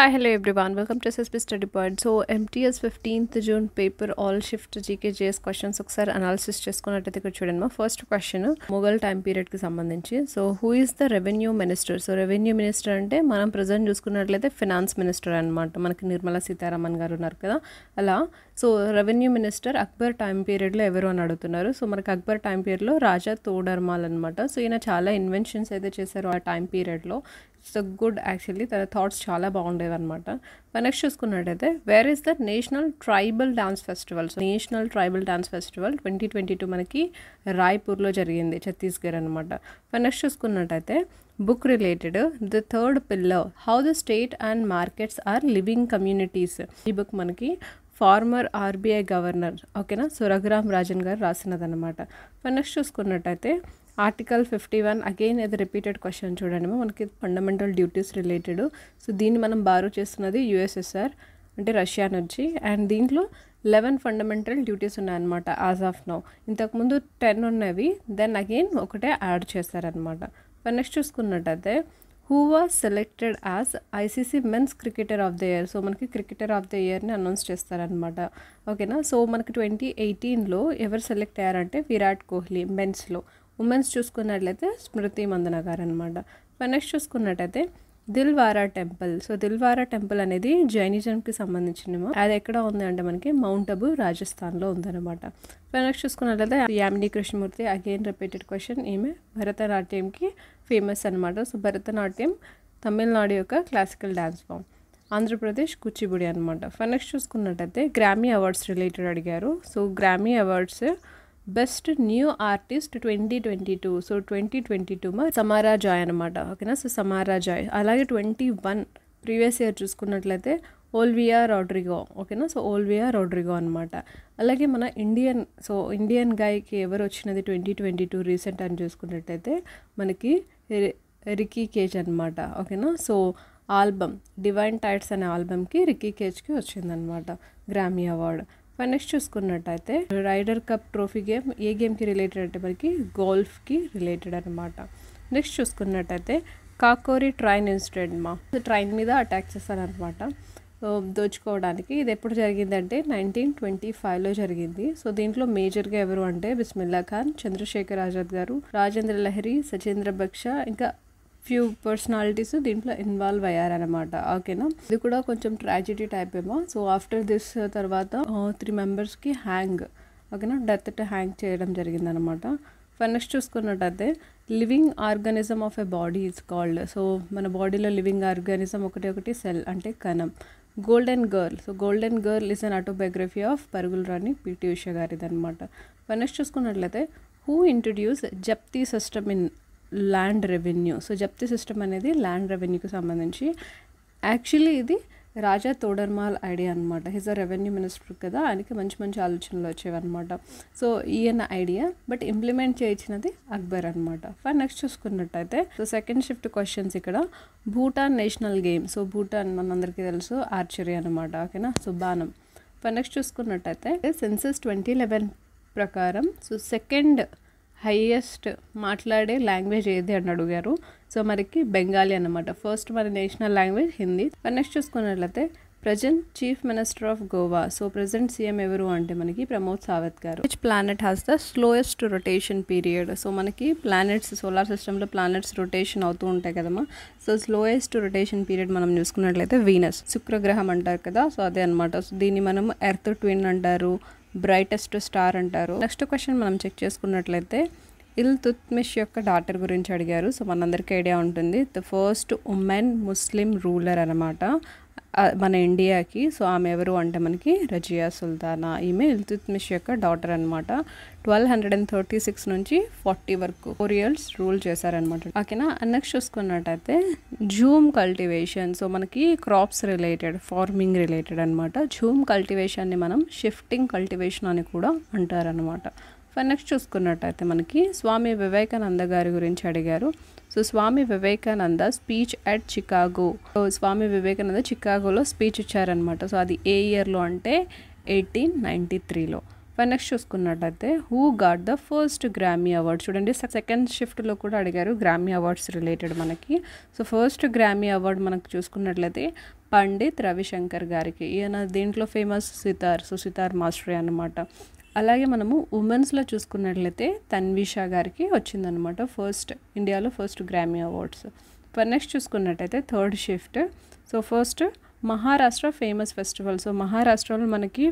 Hi, hello everyone. Welcome to SSB Study Point. So MTS fifteenth June paper all shift GK GS questions ఒకసారి analysis చేసుకున్నట్టయితే ఇక్కడ చూడండి మా first question Mughal time పీరియడ్కి సంబంధించి so who is the revenue minister so revenue minister అంటే మనం present చూసుకున్నట్లయితే ఫినాన్స్ మినిస్టర్ అనమాట మనకి నిర్మలా సీతారామన్ గారు ఉన్నారు కదా అలా so revenue minister Akbar time పీరియడ్లో ఎవరు అని అడుగుతున్నారు సో మనకి అక్బర్ టైం పీరియడ్లో రాజా తోడర్మాల్ అనమాట సో ఈయన చాలా ఇన్వెన్షన్స్ అయితే చేశారు ఆ టైం పీరియడ్లో సో గుడ్ యాక్చువల్లీ తన థాట్స్ చాలా బాగుండేవి అనమాట నెక్స్ట్ చూసుకున్నట్టయితే where is the national tribal dance festival so national tribal dance festival twenty twenty two మనకి రాయ్పూర్లో జరిగింది ఛత్తీస్గఢ్ అనమాట నెక్స్ట్ చూసుకున్నట్టయితే book related the third pillar how the state and markets are living communities ఈ బుక్ మనకి former RBI governor ఓకేనా so Raghuram Rajan గారు రాసినదనమాట నెక్స్ట్ చూసుకున్నట్టయితే ఆర్టికల్ ఫిఫ్టీ వన్ అగైన్ ఇది రిపీటెడ్ క్వశ్చన్ చూడండి మనకి ఫండమెంటల్ డ్యూటీస్ రిలేటెడ్ సో దీన్ని మనం బారో చేస్తున్నది యుఎస్ఎస్ఆర్ అంటే రష్యా నుంచి అండ్ దీంట్లో లెవెన్ ఫండమెంటల్ డ్యూటీస్ ఉన్నాయన్నమాట యాజ్ ఆఫ్ నౌ ఇంతకుముందు టెన్ ఉన్నవి దెన్ అగైన్ ఒకటే యాడ్ చేస్తారనమాట నెక్స్ట్ చూసుకున్నట్టయితే who was selected as ICC men's cricketer of the year so మనకి క్రికెటర్ ఆఫ్ ద ఇయర్ని అనౌన్స్ చేస్తారనమాట ఓకేనా సో మనకి ట్వంటీ ఎయిటీన్లో ఎవరు సెలెక్ట్ అయ్యారంటే విరాట్ కోహ్లీ మెన్స్లో ఉమెన్స్ చూసుకున్నట్లయితే స్మృతి మందన గారు అనమాట నెక్స్ట్ చూసుకున్నట్టయితే Dilwara temple so Dilwara temple అనేది జైనిజంకి సంబంధించిన అది ఎక్కడ ఉంది అంటే మనకి మౌంట్ అబు రాజస్థాన్లో ఉందన్నమాట నెక్స్ట్ చూసుకున్నట్లయితే Yamini Krishnamurthy again repeated question ఈమె భరతనాట్యంకి ఫేమస్ అనమాట సో భరతనాట్యం తమిళనాడు యొక్క classical dance form Andhra Pradesh Kuchipudi అనమాట నెక్స్ట్ చూసుకున్నట్టయితే గ్రామీ అవార్డ్స్ రిలేటెడ్ అడిగారు so Grammy awards best new artist twenty twenty two so twenty twenty two మా సమారా జాయ్ అనమాట ఓకేనా సో సమారా జాయ్ అలాగే ట్వంటీ వన్ ప్రీవియస్ ఇయర్ చూసుకున్నట్లయితే ఓల్వియా రోడ్రిగో ఓకేనా so Olivia Rodrigo అనమాట అలాగే మన ఇండియన్ సో ఇండియన్ గాయకి ఎవరు వచ్చినది ట్వంటీ ట్వంటీ టూ రీసెంట్ అని చూసుకున్నట్టయితే మనకి రికీ కేజ్ అనమాట ఓకేనా సో ఆల్బమ్ డివైన్ టైట్స్ అనే ఆల్బమ్కి రికీ కేజ్కి వచ్చిందనమాట గ్రామీ అవార్డు నెక్స్ట్ చూసుకున్నట్టయితే రైడర్ కప్ ట్రోఫీ గేమ్ ఏ గేమ్కి రిలేటెడ్ అంటే మనకి గోల్ఫ్కి రిలేటెడ్ అనమాట నెక్స్ట్ చూసుకున్నట్టయితే కాకోరి ట్రైన్ ఇన్సిడెంట్ మా ట్రైన్ మీద అటాక్ చేస్తారనమాట దోచుకోవడానికి ఇది ఎప్పుడు జరిగిందంటే నైన్టీన్ ట్వంటీ ఫైవ్లో జరిగింది సో దీంట్లో మేజర్గా ఎవరు అంటే బిస్మిల్లా ఖాన్ చంద్రశేఖర్ ఆజాద్ గారు రాజేంద్ర లహరి సచేంద్ర బక్ష ఇంకా ఫ్యూ పర్సనాలిటీస్ దీంట్లో ఇన్వాల్వ్ అయ్యారనమాట ఓకేనా ఇది కూడా కొంచెం ట్రాజిడీ టైప్ ఏమో సో ఆఫ్టర్ దిస్ తర్వాత త్రీ మెంబర్స్కి హ్యాంగ్ ఓకేనా డెత్ హ్యాంగ్ చేయడం జరిగిందనమాట నెక్స్ట్ చూసుకున్నట్టయితే living organism of a body is called so మన బాడీలో లివింగ్ ఆర్గానిజం ఒకటి ఒకటి సెల్ అంటే కణం golden girl so golden girl is an autobiography of పరుగుల రాణి పిటి ఉష గారిది అనమాట నెక్స్ట్ చూసుకున్నట్లయితే who introduce Zabti system in land revenue so Zabti system అనేది ల్యాండ్ రెవెన్యూకి సంబంధించి యాక్చువల్లీ ఇది రాజా తోడర్మాల్ ఐడియా అనమాట హిజ్ అ రెవెన్యూ మినిస్టర్ కదా ఆయనకి మంచి మంచి ఆలోచనలు వచ్చేవన్నమాట సో ఈయన ఐడియా బట్ ఇంప్లిమెంట్ చేయించినది అక్బర్ అనమాట ఫర్ నెక్స్ట్ చూసుకున్నట్టయితే సో సెకండ్ షిఫ్ట్ క్వశ్చన్స్ ఇక్కడ Bhutan national game so Bhutan మనందరికీ తెలుసు ఆర్చరీ అనమాట ఓకేనా సో బాణం ఫర్ నెక్స్ట్ చూసుకున్నట్టయితే సెన్సస్ ట్వంటీ లెవెన్ ప్రకారం సో సెకండ్ హైయెస్ట్ మాట్లాడే లాంగ్వేజ్ ఏది అని అడిగారు సో మనకి బెంగాలీ అనమాట ఫస్ట్ మన నేషనల్ లాంగ్వేజ్ హిందీ నెక్స్ట్ చూసుకున్నట్లయితే present chief minister of Goa so present CM ఎవరు అంటే మనకి ప్రమోద్ సావత్ గారు which planet has the slowest rotation period so మనకి ప్లానెట్స్ సోలార్ సిస్టంలో ప్లానెట్స్ రొటేషన్ అవుతూ ఉంటాయి కదమ్మా సో స్లోయెస్ట్ రొటేషన్ పీరియడ్ మనం చూసుకున్నట్లయితే వీనస్ శుక్రగ్రహం అంటారు కదా సో అదే అనమాట సో దీన్ని మనం ఎర్త్ ట్విన్ అంటారు బ్రైటెస్ట్ స్టార్ అంటారు నెక్స్ట్ క్వశ్చన్ మనం చెక్ చేసుకున్నట్లయితే ఇల్ తుత్మిష్ యొక్క డాటర్ గురించి అడిగారు సో మనందరికీ ఐడియా ఉంటుంది the first women Muslim ruler అనమాట మన ఇండియాకి సో ఆమె ఎవరు అంటే మనకి రజియా సుల్తానా ఈమె ఇల్తుత్మిష్ యొక్క డాటర్ అనమాట twelve hundred and thirty six నుంచి ఫార్టీ వరకు ఫోర్ ఇయర్స్ రూల్ చేశారనమాట ఓకేనా నెక్స్ట్ చూసుకున్నట్టయితే జూమ్ కల్టివేషన్ సో మనకి క్రాప్స్ రిలేటెడ్ ఫార్మింగ్ రిలేటెడ్ అనమాట జూమ్ కల్టివేషన్ని మనం షిఫ్టింగ్ కల్టివేషన్ అని కూడా అంటారనమాట ఫర్ నెక్స్ట్ చూసుకున్నట్టయితే మనకి స్వామి వివేకానంద గారి గురించి అడిగారు so Swami Vivekananda speech at Chicago so Swami Vivekananda చికాగోలో స్పీచ్ ఇచ్చారనమాట సో అది ఏ ఇయర్లో అంటే ఎయిటీన్ నైంటీ త్రీలో ఫర్ నెక్స్ట్ చూసుకున్నట్టయితే who got the first Grammy award చూడండి సెకండ్ షిఫ్ట్లో కూడా అడిగారు గ్రామీ అవార్డ్స్ రిలేటెడ్ మనకి సో ఫస్ట్ గ్రామీ అవార్డ్ మనకు చూసుకున్నట్లయితే పండిత్ రవిశంకర్ గారికి ఈయన దీంట్లో ఫేమస్ సితార్ సో సితార్ మాస్టరే అనమాట అలాగే మనము ఉమెన్స్లో చూసుకున్నట్లయితే తన్విషా గారికి వచ్చిందనమాట ఫస్ట్ ఇండియాలో first Grammy awards for next చూసుకున్నట్టయితే third shift so first Maharashtra famous festival so మహారాష్ట్రలో మనకి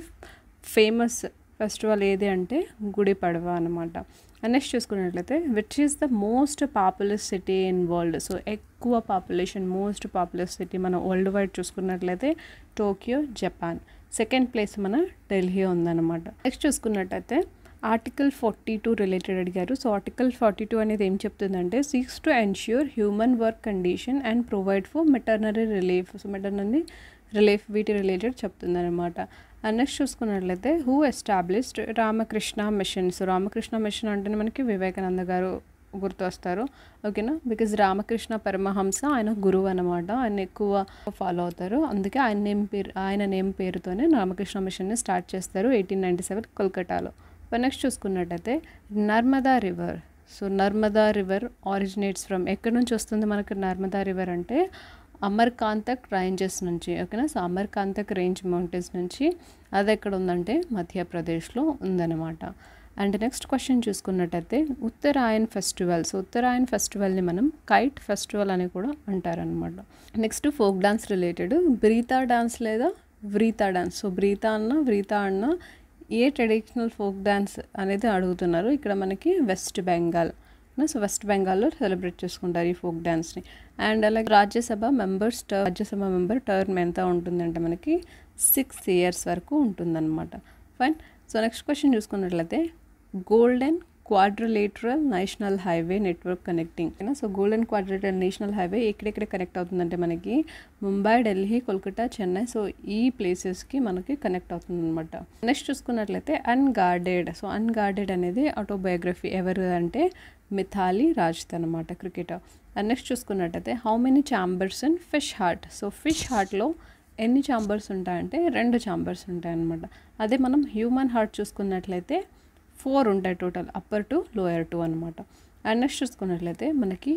ఫేమస్ ఫెస్టివల్ ఏది అంటే గుడి పడవ అనమాట నెక్స్ట్ చూసుకున్నట్లయితే which is the most popular city in world so ఎక్కువ పాపులేషన్ మోస్ట్ పాపులర్ సిటీ మన వరల్డ్ వైడ్ చూసుకున్నట్లయితే టోక్యో జపాన్ సెకండ్ ప్లేస్ మన ఢిల్లీ ఉందన్నమాట నెక్స్ట్ చూసుకున్నట్టయితే ఆర్టికల్ ఫార్టీ టూ రిలేటెడ్ అడిగారు సో ఆర్టికల్ ఫార్టీ టూ అనేది ఏం చెప్తుందంటే seeks to ensure human work condition and provide for maternity relief so maternity relief వీటి రిలేటెడ్ చెప్తుందన్నమాట అండ్ నెక్స్ట్ చూసుకున్నట్లయితే who established Ramakrishna mission so Ramakrishna machine అంటేనే మనకి వివేకానంద గారు గుర్తొస్తారు ఓకేనా బికాజ్ రామకృష్ణ పరమహంస ఆయన గురువు అనమాట ఆయన ఎక్కువ ఫాలో అవుతారు అందుకే ఆయన నేమ్ పేరు ఆయన నేమ్ పేరుతోనే రామకృష్ణ మిషన్ని స్టార్ట్ చేస్తారు ఎయిటీన్ నైంటీ సెవెన్ కోల్కతాలో నెక్స్ట్ చూసుకున్నట్టయితే Narmada river so Narmada river originates from ఎక్కడి నుంచి వస్తుంది మనకు నర్మదా రివర్ అంటే అమర్కాంతక్ రేంజెస్ నుంచి ఓకేనా సో అమర్కాంతక్ రేంజ్ మౌంటైన్స్ నుంచి అది ఎక్కడ ఉందంటే మధ్యప్రదేశ్లో ఉందన్నమాట అండ్ నెక్స్ట్ క్వశ్చన్ చూసుకున్నట్టయితే ఉత్తరాయణ్ ఫెస్టివల్ సో ఉత్తరాయణ్ ఫెస్టివల్ని మనం కైట్ ఫెస్టివల్ అని కూడా అంటారనమాట next folk dance related Brita dance లేదా వ్రీతా డాన్స్ సో బ్రీతా అన్న వ్రీతా అన్న ఏ ట్రెడిషనల్ ఫోక్ డాన్స్ అనేది అడుగుతున్నారు ఇక్కడ మనకి వెస్ట్ బెంగాల్ సో వెస్ట్ బెంగాల్లో సెలబ్రేట్ చేసుకుంటారు ఈ ఫోక్ డాన్స్ని అండ్ అలాగే Rajya Sabha members Rajya Sabha member term ఎంత ఉంటుందంటే మనకి సిక్స్ ఇయర్స్ వరకు ఉంటుందన్నమాట ఫైన్ సో నెక్స్ట్ క్వశ్చన్ చూసుకున్నట్లయితే golden quadrilateral national highway network connecting so golden quadrilateral national highway ఎక్కడెక్కడ కనెక్ట్ అవుతుందంటే మనకి ముంబై ఢిల్లీ కోల్కతా చెన్నై సో ఈ ప్లేసెస్కి మనకి కనెక్ట్ అవుతుంది అనమాట నెక్స్ట్ చూసుకున్నట్లయితే అన్గార్డెడ్ సో అన్గార్డెడ్ అనేది ఆటోబయోగ్రఫీ ఎవరు అంటే మిథాలి రాజ్ అనమాట క్రికెటర్ అండ్ నెక్స్ట్ చూసుకున్నట్టయితే how many chambers and fish heart so fish హార్ట్లో ఎన్ని ఛాంబర్స్ ఉంటాయంటే రెండు ఛాంబర్స్ ఉంటాయన్నమాట అదే మనం హ్యూమన్ హార్ట్ చూసుకున్నట్లయితే ఫోర్ ఉంటాయి total upper two lower two అనమాట అండ్ నెక్స్ట్ చూసుకున్నట్లయితే మనకి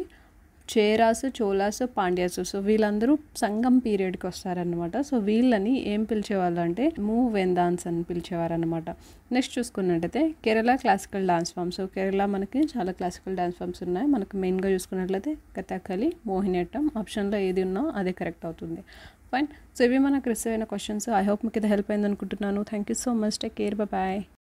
చేరాసు చోలాసు పాండ్యాసు సో వీళ్ళందరూ సంగం పీరియడ్కి వస్తారనమాట సో వీళ్ళని ఏం పిలిచేవాళ్ళు అంటే మూవ్ వెందాన్స్ అని పిలిచేవారనమాట నెక్స్ట్ చూసుకున్నట్టయితే Kerala classical dance forms so Kerala మనకి చాలా క్లాసికల్ డాన్స్ ఫామ్స్ ఉన్నాయి మనకు మెయిన్గా చూసుకున్నట్లయితే కథకళి మోహినియట్టం ఆప్షన్లో ఏది ఉన్నా అదే కరెక్ట్ అవుతుంది ఫైన్ సో ఇవి మనకు రిసీవ్ అయిన క్వశ్చన్స్ ఐ హోప్ మీకు ఇది హెల్ప్ అయింది అనుకుంటున్నాను thank you so much take care bye